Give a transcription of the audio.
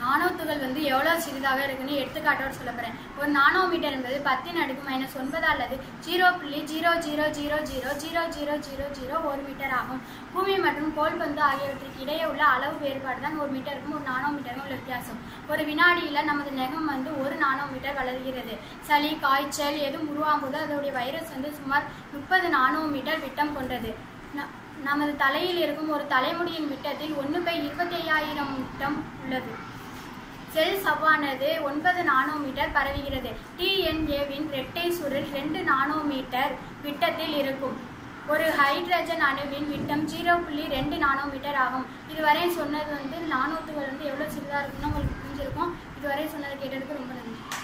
நானோ துகள் வந்து எவ்வளோ சிறிதாக இருக்குன்னு எடுத்துக்காட்டோடு சொல்ல போகிறேன் ஒரு நானோமீட்டர் என்பது பத்தின் அடுக்கு மைனஸ் ஒன்பது அல்லது ஜீரோ புள்ளி zero zero zero zero zero zero zero zero ஒரு மீட்டர் ஆகும் பூமி மற்றும் கோல் பந்து ஆகியவற்றுக்கு இடையே உள்ள அளவு வேறுபாடு தான் ஒரு மீட்டருக்கும் ஒரு நானோமீட்டருக்கும் உள்ள வித்தியாசம் ஒரு வினாடியில் நமது நகம் வந்து ஒரு நானோமீட்டர் வளர்கிறது சளி காய்ச்சல் எதுவும் உருவாகும் போது அதோடைய வைரஸ் வந்து சுமார் முப்பது நானோமீட்டர் விட்டம் கொண்டது ந- நமது தலையில் இருக்கும் ஒரு தலைமுடியின் விட்டத்தில் ஒன்று பை இருபத்தி ஐயாயிரம் விட்டம் உள்ளது செல் சவ்வானது ஒன்பது நானோமீட்டர் பரவுகிறது டிஎன்ஏவின் இரட்டை சுருள் ரெண்டு நானோமீட்டர் விட்டத்தில் இருக்கும் ஒரு ஹைட்ரஜன் அணுவின் விட்டம் ஜீரோ புள்ளி ரெண்டு நானோமீட்டர் ஆகும் இதுவரை சொன்னது வந்து நானோத்துகள் வந்து எவ்வளோ சிறிதாக இருக்குன்னு உங்களுக்கு புரிஞ்சிருக்கும் இதுவரை சொன்னது கேட்டதுக்கு ரொம்ப நன்றி